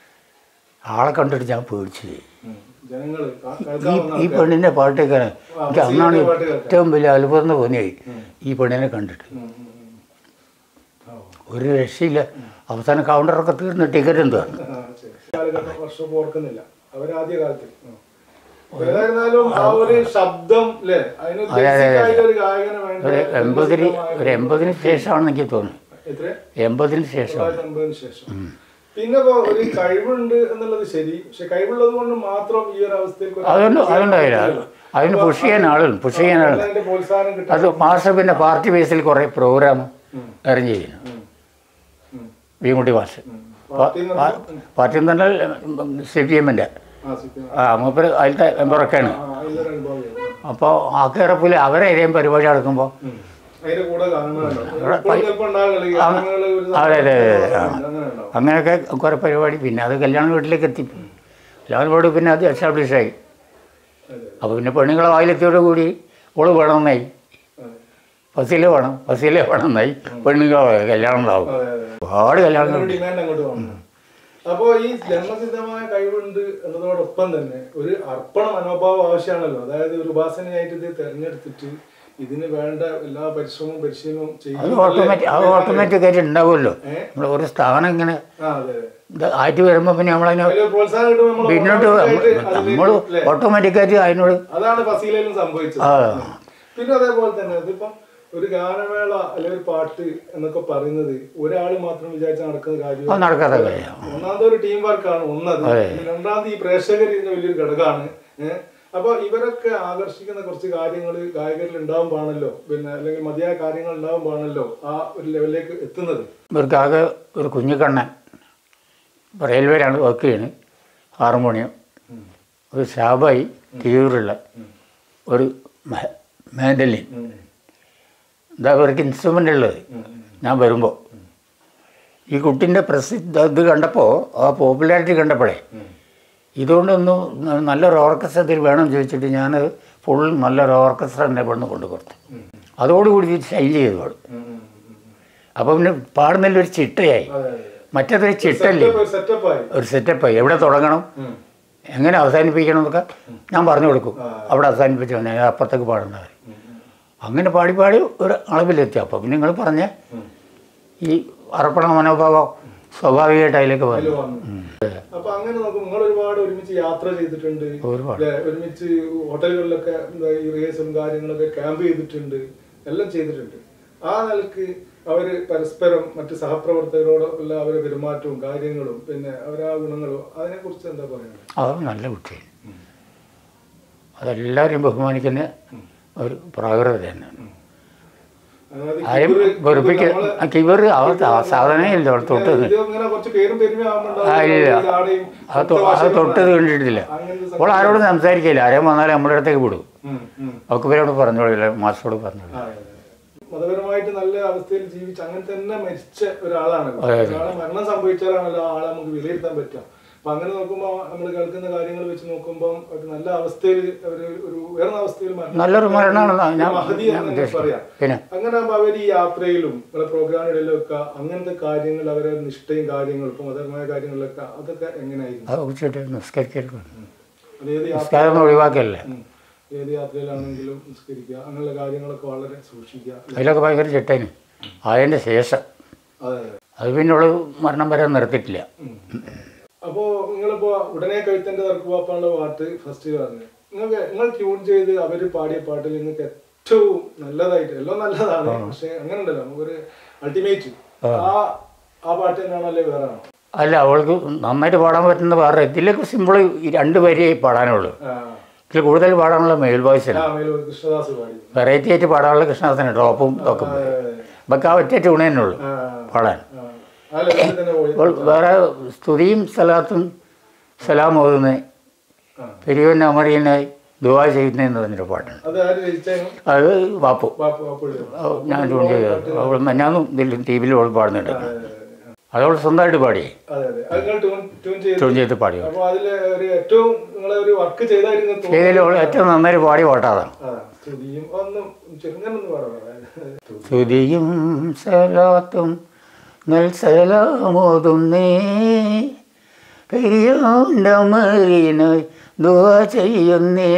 ആളെ കണ്ടിട്ട് ഞാൻ പേടിച്ചു പോയി. ഉം. ജനങ്ങള് കാ- ഈ കേൾക്കാൻ വന്ന ഈ ആൾക്കാര്. പെണ്ണിൻ്റെ പാട്ട് കേൾക്കാൻ എനിക്ക് അന്നാണ് സീരിയസ് പാട്ട് കേൾക്കാൻ. ഏറ്റവും വലിയ അത്ഭുതം തോന്നിയായി ഈ പെണ്ണിനെ കണ്ടിട്ട് ഉം, ഉം, ഉം. ഓ. ഒരു രക്ഷയില്ല അവസാനം കൗണ്ടറൊക്കെ തീർന്ന് ടിക്കറ്റ് എന്തുവാ ആ, ശരി. കാലഘട്ടം വർഷം ഓർക്കുന്നില്ല അവരാദ്യ കാലത്ത് ഉം. ഏതായിരുന്നാലും ആ ഒരു ശബ്ദം അല്ലേ അതിന് അതെ, അതെ, basic അതെ. ആയിട്ട് ഒരു ഗായകന് വേണ്ട ഒരു എൺപതിന് ജന്മസിദ്ധമായ ഒരു എൺപതിന് ശേഷമാണെന്ന് എനിക്ക് തോന്നുന്നു എത്ര എൺപതിന് ശേഷം തൊള്ളായിരത്തി അമ്പതിന് ശേഷം പിന്നെ ഇപ്പൊ ഒരു കഴിവുണ്ട് എന്നുള്ളത് ശരി പക്ഷെ കഴിവുള്ളത് കൊണ്ട് മാത്രം ഈ ഒരു അവസ്ഥയിൽ അതൊന്നും അതുണ്ടായില്ല അതിന് പുഷ് ചെയ്യാൻ ആളുണ്ട് പുഷ് ചെയ്യാൻ ആളുണ്ട് അതിന്റെ പ്രോത്സാഹനം കിട്ടാൻ അത് മാസ്റ്റർ പിന്നെ പാർട്ടി ബേസിൽ കുറേ പ്രോഗ്രാം അറേഞ്ച് ചെയ്യുന്നു ഉം. ഉം. വീമുട്ടി മാസ്റ്റർ ഉം. പാർട്ടിയിൽ നിന്ന് പാർട്ടി എന്ന് പറഞ്ഞാൽ സി പി എമ്മിൻ്റെ ആ, CPM. ആ മൂപ്പര് അതിലത്തെ മെമ്പറൊക്കെയാണ് ആ, അതിലൊരു അനുഭവം ഉണ്ട്. അപ്പോൾ ആ കയറപ്പിൽ അവരെ ഏതെങ്കിലും പരിപാടി നടക്കുമ്പോൾ ഉം. അതിന്റെ കൂടെ ഗാനങ്ങളുണ്ടോ ഇപ്പോൾ ചിലപ്പോൾ ഉണ്ടാകില്ല ഈ ഗാനങ്ങള് ഒരു അതെ, അതെ, അതെ, അതെ. അങ്ങനെ ഉണ്ടാവും അങ്ങനെയൊക്കെ കുറേ പരിപാടി പിന്നെ അത് കല്യാണ വീട്ടിലേക്ക് എത്തി കല്യാണ വീട് പിന്നെ അത് എസ്റ്റാബ്ലിഷ് ആയി അതെ അപ്പോൾ പിന്നെ പെണ്ണുങ്ങളെ വായിലെത്തിയോട് കൂടി ഓള് വേണമെന്നായി അതെ ഫസീല വേണം ഫസീല വേണമെന്നായി പെണ്ണുങ്ങളെ കല്യാണം ഉണ്ടാവും അതെ അതെ ഒരുപാട് കല്യാണം ഒരു ഡിമാൻഡ് അങ്ങോട്ട് വന്നു അപ്പോ ഈ ജന്മസിദ്ധമായ കഴിവുണ്ട് എന്നതോടൊപ്പം തന്നെ ഒരു അർപ്പണ മനോഭാവം ആവശ്യമാണല്ലോ അതായത് ഒരു ഉപാസനയായിട്ട് ഇത് തെരഞ്ഞെടുത്തിട്ട് ഇതിന് വേണ്ട എല്ലാ പരിശ്രമവും പരിശീലനവും അത് ചെയ്യുക ഓട്ടോമാറ്റിക് അത് ഓട്ടോമാറ്റിക് ആയിട്ട് ഉണ്ടാവുമല്ലോ ഏ? നമ്മൾ ഒരു സ്ഥാനം ഇങ്ങനെ ആ അതെ അതെ ഇത് ആയിട്ട് വരുമ്പോൾ പിന്നെ നമ്മളതിനെ അതില് പ്രോത്സാഹനം കിട്ടുമ്പോൾ നമ്മൾ പിന്നോട്ട് automatic ആയിട്ട് നമ്മൾ അതിലേക്ക് അല്ലേ? ഓട്ടോമാറ്റിക്കായിട്ട് അതിനോട് അതാണ് ഫസീലയിലും സംഭവിച്ചത് ആ. പിന്നെ അതേപോലെ തന്നെ ഇതിപ്പം ഒരു ഗാനമേള അല്ലെങ്കിൽ ഒരു പാട്ട് എന്നൊക്കെ പറയുന്നത് ഒരാൾ മാത്രം വിചാരിച്ച് നടക്കുന്ന അത് കാര്യം നടക്കാത്ത കാര്യം ഒന്നാമത് ഒരു ടീം വർക്കാണ് ഒന്നത് രണ്ടാമത് ഈ പ്രേക്ഷകർ ഇതിന്റെ വലിയൊരു ഘടകമാണ് ഏഹ് അപ്പൊ ഇവരൊക്കെ ആകർഷിക്കുന്ന കുറച്ച് കാര്യങ്ങൾ ഗായകരിൽ ഉണ്ടാവുമ്പോഴാണല്ലോ പിന്നെ അല്ലെങ്കിൽ മതിയായ കാര്യങ്ങൾ ഉണ്ടാവുമ്പോഴാണല്ലോ ആ ഒരു ലെവലിലേക്ക് എത്തുന്നത് ഇവർക്കാകെ ഒരു കുഞ്ഞിക്കണ്ണൻ ഇപ്പോൾ റെയിൽവേയിലാണ് വർക്ക് ചെയ്യുന്നത് ഹാർമോണിയം ഒരു ഷാബായി തിരൂരുള്ള ഒരു മെ- മാൻഡലിൻ ഇതാ ഇവർക്ക് ഇൻസ്ട്രുമെൻ്റ് ഉള്ളത് ഞാൻ വരുമ്പോൾ ഈ കുട്ടീൻ്റെ പ്രസിദ്ധ ഇത് കണ്ടപ്പോൾ ആ പോപ്പുലാരിറ്റി കണ്ടപ്പോഴേ ഇതുകൊണ്ടൊന്ന് ന- നല്ലൊരു ഓർക്കസ്ട്ര ഇതിൽ വേണം ചോദിച്ചിട്ട് ഞാൻ ഫുൾ നല്ലൊരു ഓർക്കസ്ട്ര എന്നെ പെണ്ണ് കൊണ്ടു കൊടുത്തു അതോടുകൂടി ഇത് ഷൈൻ ചെയ്തു അവൾ അപ്പോൾ പിന്നെ പാടുന്നതിൽ ഒരു ചിട്ടയായി അതെ അതെ മറ്റേതൊരു ചിട്ടല്ലേ സെറ്റപ്പ് ആയി ഒരു സെറ്റപ്പായി എവിടെ തുടങ്ങണം ഉം. എങ്ങനെ അവസാനിപ്പിക്കണം എന്നൊക്കെ ഞാൻ പറഞ്ഞു കൊടുക്കും അവിടെ അവസാനിപ്പിച്ചു ഞാൻ അപ്പുറത്തേക്ക് പാടുന്നവർ അങ്ങനെ പാടി പാടി ഒരു അളവിലെത്തി അപ്പോൾ പിന്നെ നിങ്ങൾ പറഞ്ഞ ഈ അർപ്പണ മനോഭാവം സ്വാഭാവികമായിട്ട് അതിലേക്ക് അതില് വന്നു വന്നു അപ്പൊ അങ്ങനെ നോക്കും നിങ്ങൾ ഒരുപാട് ഒരുമിച്ച് യാത്ര ചെയ്തിട്ടുണ്ട് ഒരുപാട് ല്ലേ? ഒരുമിച്ച് ഹോട്ടലുകളിലൊക്കെ എന്താ ഈ റിഹേഴ്സലും കാര്യങ്ങളൊക്കെ ക്യാമ്പ് ചെയ്തിട്ടുണ്ട് എല്ലാം ചെയ്തിട്ടുണ്ട് ആ നിലക്ക് അവര് പരസ്പരം മറ്റ് സഹപ്രവർത്തകരോട് ഉള്ള അവരുടെ പെരുമാറ്റവും കാര്യങ്ങളും പിന്നെ അവരാ ഗുണങ്ങളും അതിനെ കുറിച്ച് എന്താ പറയുന്നത് അത് നല്ല കുട്ടിയാണ് അതെല്ലാവരെയും ബഹുമാനിക്കുന്ന ഒരു പ്രാകൃത തന്നെയാണ് അതായത് ആരും കിബിറ് വെറുപ്പിക്ക നമ്മള് കിവർ അവർ സാധനമേ ഇല്ല അവിടെ തൊട്ടത് ഇത് ഇങ്ങനെ കുറച്ച് പേരും പെരുമയാവുമ്പോണ്ടാവും ആ, ഇല്ല. ഈ ആടെയും അത് തൊ- അത് തൊട്ടത് കണ്ടിട്ടില്ല അങ്ങനത്തെ അപ്പോൾ ആരോടും സംസാരിക്കില്ല ആരെയും വന്നാലും നമ്മുടെ അടുത്തേക്ക് വിടും ഉം, ഉം. അവർക്ക് ഇവരോട് പറഞ്ഞോളില്ല മാസ്റ്ററോട് പറഞ്ഞോളൂ ആ, അതെ, അതെ. മതപരമായിട്ട് നല്ല അവസ്ഥയിൽ ജീവിച്ച് അങ്ങനെ തന്നെ മരിച്ച ഒരാളാണല്ലോ അതെ, അതെ. ഒരാളെ മരണം സംഭവിച്ചാലാണല്ലോ ആ ആളെ നമുക്ക് വിലയിരുത്താൻ പറ്റുക അപ്പൊ അങ്ങനെ നോക്കുമ്പോൾ നമ്മൾ കേൾക്കുന്ന കാര്യങ്ങൾ വെച്ച് നോക്കുമ്പോൾ ഒരു നല്ല അവസ്ഥയിൽ ഒരു ഒരു ഉയർന്ന അവസ്ഥയിൽ മരണം നല്ലൊരു മരണമാണ് ഞാൻ ഒരു മഹതി ഞാൻ എന്ന് ഉദ്ദേശിക്കുന്നത്. പറയാം പിന്നെ അങ്ങനെ ആകുമ്പോൾ അവർ ഈ യാത്രയിലും നമ്മളെ പ്രോഗ്രാമിടയിലൊക്കെ അങ്ങനത്തെ കാര്യങ്ങൾ അവരെ നിഷ്ഠയും കാര്യങ്ങളും ഇപ്പൊ മതപരമായ കാര്യങ്ങളിലൊക്കെ അതൊക്കെ എങ്ങനെയായിരുന്നു അത് കുറിച്ചിട്ട് നിസ്കരിക്കരുത് അത് ഏത് യാത്ര നിസ്കാരം ഒഴിവാക്കല്ലേ ഉം. ഏത് യാത്രയിലാണെങ്കിലും നിസ്കരിക്കുക അങ്ങനെയുള്ള കാര്യങ്ങളൊക്കെ വളരെ സൂക്ഷിക്കുക അതിലൊക്കെ ഭയങ്കര ചിട്ടേന് അതിൻ്റെ ശേഷം അതെ അതെ അത് പിന്നെ അവള് മരണം വരെ നിർത്തിയിട്ടില്ല അപ്പോ നിങ്ങളിപ്പോ ഉടനെ കഴുത്തന്റെ തർക്കുവാപ്പാനുള്ള പാട്ട് ഫസ്റ്റ് പറഞ്ഞു നിങ്ങൾക്ക് നിങ്ങൾ ട്യൂൺ ചെയ്ത് അവര് പാടിയ പാട്ടിൽ നിങ്ങൾക്ക് ഏറ്റവും നല്ലതായിട്ട് എല്ലാം നല്ലതാണ് പക്ഷെ അങ്ങനെ ഉണ്ടല്ലോ നമുക്കൊരു അൾട്ടിമേറ്റ് ആ ആ പാട്ട് തന്നെയാണല്ലേ വേറെ ആണോ അല്ല അവൾക്ക് നന്നായിട്ട് പാടാൻ പറ്റുന്ന വേറെ ഇതിലൊക്കെ സിമ്പിൾ ഈ രണ്ട് വരിയേ പാടാനുള്ളൂ ആ ഇതിൽ കൂടുതൽ പാടാനുള്ള മെയിൽ വോയിസിന് ആ മേലൂർ കൃഷ്ണദാസ് പാടി വെറൈറ്റി ആയിട്ട് പാടാനുള്ള കൃഷ്ണദാസന് ഡ്രോപ്പും ഒക്കെ അതെ, അതെ. നമുക്ക് ആ ഒറ്റ ട്യൂണേ തന്നെ ഉള്ളൂ ആ, പാടാൻ ആ. ആ ലെവലിൽ തന്നെ പോയി ഇപ്പോൾ വേറെ സ്തുതിയും സലാത്തും സലാം ഓതുന്നത് ആ. പെരിയവൻ അമറിയനായി ദുവാ ചെയ്യുന്നതെന്ന് പറഞ്ഞൊരു പാട്ടുണ്ട് അത് ആര് രചിച്ചാലും അത് വാപ്പു ബാപ്പു ബാപ്പു എഴുതും. അത് ഞാൻ ട്യൂൺ ചെയ്തത് അവൾ മെന്നാന്നും ഇതിൽ ടി വിയിൽ അവൾ പാടുന്നുണ്ട് അതെ, അതെ, അതവൾ സ്വന്തമായിട്ട് പാടി അതെ അതെ അത് നിങ്ങൾ ട്യൂൺ ട്യൂൺ ചെയ്ത് ട്യൂൺ ചെയ്ത് പാടി അപ്പൊ അതില് ഒരു ഏറ്റവും നിങ്ങളെ ഒരു വർക്ക് ചെയ്തായിരുന്നു ചെയ്തതിൽ അവൾ ഏറ്റവും നന്നായി പാടി പാട്ടാതാണ് സ്തുതിയും ഒന്നും ചെറുങ്ങനൊന്നും പാടാം സ്തുതിയും സലാത്തും നൽസലാമോതുന്നേ പെരിയോണ്ടമറിനായി ദുവ ചെയ്യുന്നേ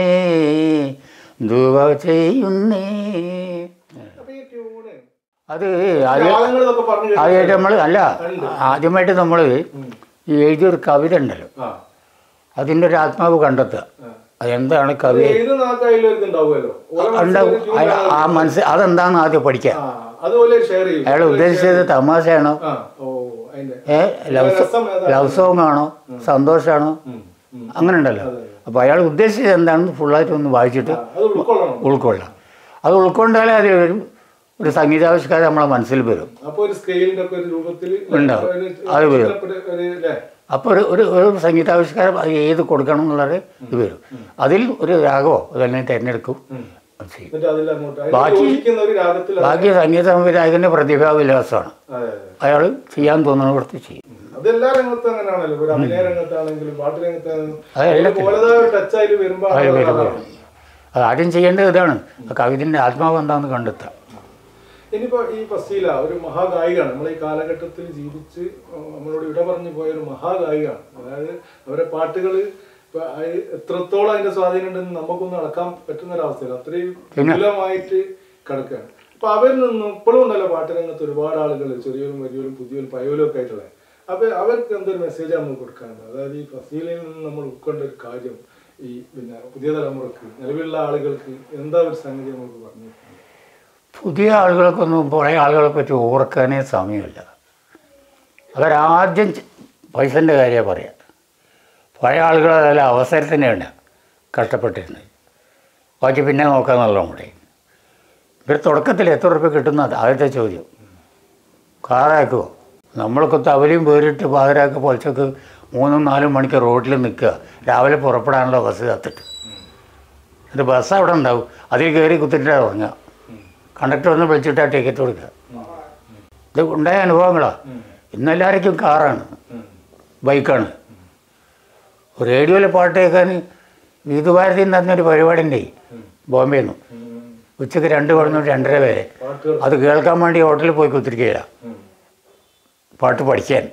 ദുവ ചെയ്യുന്നേ അപ്പൊ ഈ ട്യൂണ് അത് ആദ്യം രാഗങ്ങളൊക്കെ പറഞ്ഞു ആദ്യമായിട്ട് നമ്മൾ അല്ല ആദ്യമായിട്ട് നമ്മൾ ഈ എഴുതിയൊരു കവിത ഉണ്ടല്ലോ ആ അതിൻ്റെ ഒരു ആത്മാവ് കണ്ടെത്തുക ആ. അതെന്താണ് കവി ഏത് നാക്കായാലും ഒരു ഇതുണ്ടാവുമല്ലോ ഓരോ ഉണ്ടാവും മനസ്സിലൊരു tune അയ- ആ മനസ്സ് അതെന്താണെന്ന് ആദ്യം പഠിക്കുക ആ അതുപോലെ ഷെയർ ചെയ്യും അയാൾ ഉദ്ദേശിച്ചത് തമാശയാണോ ആ ഓ അതിന്റെ ഏ ലവ് സോ- രസം ഏതാ? ലവ് സോങ് ആണോ സന്തോഷമാണോ ഉം, ഉം. അങ്ങനെ ഉണ്ടല്ലോ അപ്പോൾ അയാൾ ഉദ്ദേശിച്ചത് എന്താണെന്ന് ഫുള്ളായിട്ട് ഒന്ന് വായിച്ചിട്ട് ആ, അത് ഉൾക്കൊള്ളണം ഉൾക്കൊള്ളാം അത് ഉൾക്കൊണ്ടാലേ അതിൽ ഒരു ഒരു സംഗീതാവിഷ്കാരം നമ്മളെ മനസ്സിൽ വരും അപ്പൊ ഒരു സ്കെയിലിന്റെ ഒക്കെ ഒരു രൂപത്തിൽ ഉണ്ടാവും. ഒരു- അത് വരും. ഒരു അല്ലേ അപ്പോൾ ഒരു ഒരു ഒരു സംഗീതാവിഷ്കാരം അത് ഏത് കൊടുക്കണം എന്നുള്ളത് ഇത് വരും അതിൽ ഒരു രാഗമോ തന്നെ തിരഞ്ഞെടുക്കും അത് ചെയ്യും എന്നിട്ട് അതിൽ അങ്ങോട്ട് അതിൽ ബാക്കി- യോജിക്കുന്ന ഒരു രാഗത്തിൽ അത് ബാക്കി സംഗീത സംവിധായകൻ്റെ പ്രതിഭാവിലാസമാണ് അതെ അതെ അയാൾ ചെയ്യാൻ തോന്നുന്ന വൃത്തി ചെയ്യും അത് എല്ലാ രംഗത്തും അങ്ങനെയാണല്ലോ ഒരു അഭിനയ രംഗത്താണെങ്കിലും പാട്ട് രംഗത്താണെങ്കിലും അത് എല്ലാത്തിലും. പോലതായ ഒരു ടച്ച് അതിൽ വരുമ്പോ അതിൽ അത് വരും അതാണ്. അത് ആദ്യം ചെയ്യേണ്ടത് ഇതാണ് ആ കവിതൻ്റെ ആത്മാവ് എന്താണെന്ന് കണ്ടെത്താം ഇനിയിപ്പോ ഈ ഫസീല ഒരു മഹാഗായികയാണ് നമ്മൾ ഈ കാലഘട്ടത്തിൽ ജീവിച്ച് നമ്മളോട് ഇട പറഞ്ഞു പോയ ഒരു മഹാഗായികയാണ് അതായത് അവരെ പാട്ടുകൾ എത്രത്തോളം അതിന്റെ സ്വാധീനം ഉണ്ടെന്ന് നമുക്കൊന്നും അളക്കാൻ പറ്റുന്ന ഒരവസ്ഥയില്ല അത്രയും വിപുലമായിട്ട് കിടക്കുകയാണ് അപ്പൊ അവരിൽ നിന്നും ഇപ്പോഴും ഉണ്ടല്ലോ പാട്ട് രംഗത്ത് ഒരുപാട് ആളുകൾ ചെറിയവരും വലിയവരും പുതിയവരും പയ്യവരും ഒക്കെ ആയിട്ടുള്ളത് അപ്പൊ അവർക്ക് എന്തൊരു മെസ്സേജ് നമ്മൾ കൊടുക്കാനുണ്ട് അതായത് ഈ ഫസീലയിൽ നിന്ന് നമ്മൾ ഉൾക്കൊണ്ട ഒരു കാര്യം ഈ പിന്നെ പുതിയ തലമുറക്ക് നിലവിലുള്ള ആളുകൾക്ക് എന്താ ഒരു സംഗതി നമുക്ക് പറഞ്ഞു പുതിയ ആളുകൾക്കൊന്നും പഴയ ആളുകളെ പറ്റി ഓർക്കാനേ സമയമില്ല അവരാദ്യം ചെ- പൈസൻ്റെ കാര്യമാണ് പറയാം പഴയ ആളുകൾ അതല്ല അവസരത്തിനാണ് കഷ്ടപ്പെട്ടിരുന്നത് ബാക്കി പിന്നെ നോക്കാമെന്നുള്ള കൂടെ ഇവർ തുടക്കത്തിൽ എത്ര ഉറുപ്പ്യ കിട്ടുന്ന ആദ്യത്തെ ചോദ്യം കാറാക്കുമോ നമ്മളൊക്കെ തവലയും പേരിട്ട് പാതിരാക്ക് പൊളിച്ചൊക്കെ മൂന്നും നാലും മണിക്ക് റോഡിൽ നിൽക്കുക രാവിലെ പുറപ്പെടാനുള്ള ബസ് കത്തിട്ട് എന്നിട്ട് ബസ് അവിടെ ഉണ്ടാവും അതിൽ കയറി കുത്തിട്ടാണ് ഉറങ്ങുക കണ്ടക്ടർ ഒന്ന് വിളിച്ചിട്ടാ ടിക്കറ്റ് കൊടുക്കുക ഇത് ഉണ്ടായ അനുഭവങ്ങളാണ് ഇന്നെല്ലാവർക്കും കാറാണ് ബൈക്കാണ് റേഡിയോയിൽ പാട്ട് കേൾക്കാൻ വിധുഭാരതി എന്ന് പറഞ്ഞൊരു പരിപാടി ഉണ്ടായി ബോംബെയിൽ നിന്ന് ഉച്ചയ്ക്ക് രണ്ട് മണി തൊട്ട് രണ്ടര വരെ പാട്ടുകൾ അത് കേൾക്കാൻ വേണ്ടി ഹോട്ടലിൽ പോയി കുത്തിരിക്കുകയില്ല ഉം. പാട്ട് പഠിക്കാൻ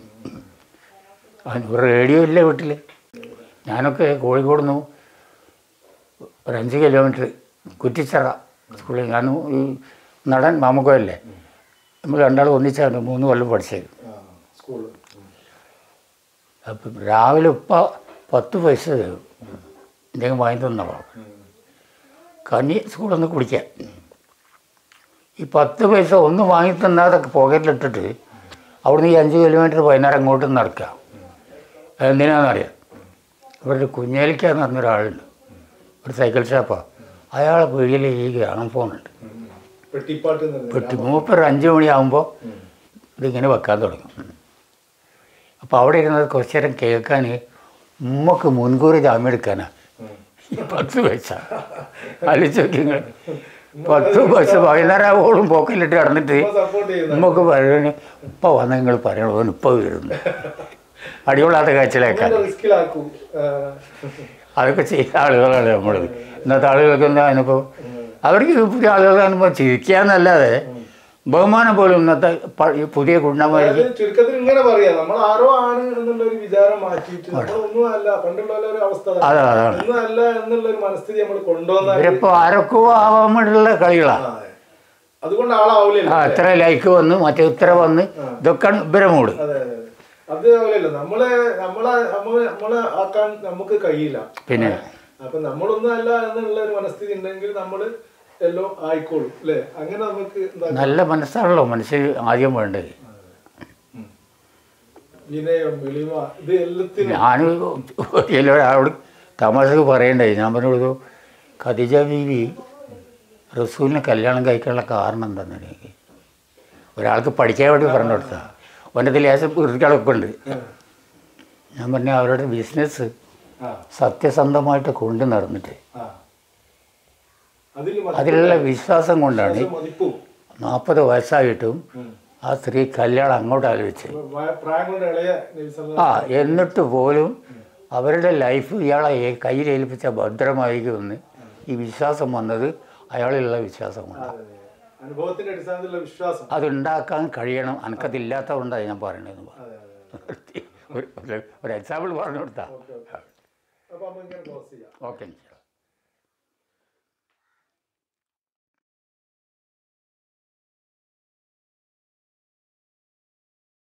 അതിന് ഒരു റേഡിയോ ഇല്ല വീട്ടിൽ ഞാനൊക്കെ കോഴിക്കോട് നിന്ന് ഒരു അഞ്ച് കിലോമീറ്റർ കുറ്റിച്ചിറ സ്കൂളിൽ ഞാൻ ഈ നടൻ മാമുക്കോയല്ലേ നമ്മൾ രണ്ടാളും ഒന്നിച്ചാണ് മൂന്ന് കൊല്ലം പഠിച്ചത് ആ, സ്കൂള് ഉം. അപ്പം രാവിലെ ഉപ്പ പത്ത് പൈസ തരും എന്തെങ്കിലും വാങ്ങി തന്നോ കഞ്ഞി സ്കൂളിൽ നിന്ന് കുടിക്കാൻ ഈ പത്ത് പൈസ ഒന്നും വാങ്ങി തന്നാതെ പോക്കറ്റിലിട്ടിട്ട് അവിടുന്ന് ഈ അഞ്ച് കിലോമീറ്റർ വൈകുന്നേരം അങ്ങോട്ട് നടക്കുക എന്തിനാണെന്നറിയാം ഇവിടെ ഒരു കുഞ്ഞേലിക്കാന്ന് പറഞ്ഞൊരാളുണ്ട് ഒരു സൈക്കിൾ ഷോപ്പാണ് അയാളെ വീട്ടിൽ ഈ ഗ്രാമ ഫോണുണ്ട് ഉം. പെട്ടിപ്പാട്ട് എന്ന് പറഞ്ഞാൽ പെട്ടി മൂപ്പർ ഒരു അഞ്ച് മണിയാകുമ്പോൾ ഇതിങ്ങനെ വെക്കാൻ തുടങ്ങും അപ്പോൾ അവിടെ ഇരുന്നത് കുറച്ച് നേരം കേൾക്കാൻ ഉമ്മക്ക് മുൻകൂർ ജാമ്യം എടുക്കാനാ ഈ പത്ത് പൈസ ആലോചിച്ച് നിങ്ങൾ പത്ത് പൈസ വൈകുന്നേരം ആവോളും പോക്കലിട്ട് കിടന്നിട്ട് സപ്പോർട്ട് ചെയ്യുന്ന ഉമ്മക്ക് പറയുന്നത് ഇപ്പോൾ വന്ന നിങ്ങൾ പറയണോ ഇപ്പോൾ വരുന്നു അടികൊള്ളാത്ത കാഴ്ചയിലേക്കാൻ റിസ്കിലാക്കൂ ആ, അതൊക്കെ ചെയ്യുന്ന ആളുകളാണ് നമ്മൾ ഇന്നത്തെ ആളുകൾക്ക് എന്താ അനുഭവം അവർക്ക് പുതിയ ആളുകളുടെ അനുഭവം ചിരിക്കാന്നല്ലാതെ ബഹുമാനം പോലും ഇന്നത്തെ പ- ഈ പുതിയ കുണ്ടന്മാർക്ക് അതായത് ചുരുക്കത്തിൽ ഇങ്ങനെ പറയാം നമ്മൾ ആരോ ആണ് എന്നുള്ള ഒരു വിചാരം മാറ്റിയിട്ട് നമ്മൾ ഒന്നും അല്ല പണ്ടുള്ള ഒരു അവസ്ഥ അതാണ്. അതാണ് അതാണ് ഒന്നും അല്ല എന്നുള്ള ഒരു മനസ്ഥിതി നമ്മൾ കൊണ്ടുവന്നാൽ ഇവരിപ്പോൾ ആരൊക്കെ ആവാൻ വേണ്ടിയുള്ള കളികളാണ് ആ, അതുകൊണ്ട് ആളാവൂലല്ലോ ആ ഇത്ര ലൈക്ക് വന്ന് മറ്റേ ഇത്ര വന്ന് ഇതൊക്കെയാണ് ഇവരെ മൂട് അതെ അതെ അതെ. അത് ആവില്ലല്ലോ നമ്മളെ നമ്മളെ നമ്മള് നമ്മളെ ആക്കാൻ നമുക്ക് കഴിയില്ല പിന്നെ അപ്പൊ നമ്മളൊന്നും അല്ല എന്നുള്ള ഒരു മനസ്ഥിതി ഉണ്ടെങ്കിൽ നമ്മള് എല്ലാം ആയിക്കോളും അല്ലെ അങ്ങനെ നമുക്ക് എന്താ നല്ല മനസ്സാണല്ലോ മനുഷ്യർ ആദ്യം വേണ്ടത് വിനയം എളിമ ഇത് എല്ലാത്തിനും ഞാൻ ഒരാളോട് തമാശക്ക് പറയണ്ടായി ഞാൻ പറഞ്ഞോളൂ ഖദീജ ബീവി റസൂലിനെ കല്യാണം കഴിക്കാനുള്ള കാരണം എന്താണെന്ന് എനിക്ക് ഒരാൾക്ക് പഠിക്കാൻ വേണ്ടി പറഞ്ഞു കൊടുത്താ അവൻ്റെ ലേശം വൃത്തികളൊക്കെ ഉണ്ട് ഞാൻ പറഞ്ഞ അവരുടെ ബിസിനസ് ആ സത്യസന്ധമായിട്ട് കൊണ്ടു നടന്നിട്ട് ആ അതിൽ അതിലുള്ള വിശ്വാസം കൊണ്ടാണ് മതിപ്പും നാൽപ്പത് വയസ്സായിട്ടും ഉം. ആ സ്ത്രീ കല്യാണം അങ്ങോട്ട് ആലോചിച്ച് വയ- പ്രായം കൊണ്ട് ഇളയ നബി ആ എന്നിട്ട് പോലും അവരുടെ ലൈഫ് ഇയാളെ ഏ- കയ്യിൽ ഏൽപ്പിച്ച ഭദ്രമായിരിക്കുമെന്ന് ഈ വിശ്വാസം വന്നത് അയാളിലുള്ള വിശ്വാസം കൊണ്ട് അനുഭവത്തിന്റെ അടിസ്ഥാനത്തിലുള്ള വിശ്വാസം അതുണ്ടാക്കാൻ കഴിയണം എനിക്കതില്ലാത്തതുകൊണ്ടാണ് ഞാൻ പറയണതെന്ന് പറഞ്ഞു അതെ അതെ ഒരു ഒരു എക്സാമ്പിൾ പറഞ്ഞു കൊടുത്താ ഓക്കെ ഓക്കെ അപ്പൊ നമുക്ക് ഇങ്ങനെ ക്ലോസ് ചെയ്യാം ഓക്കെ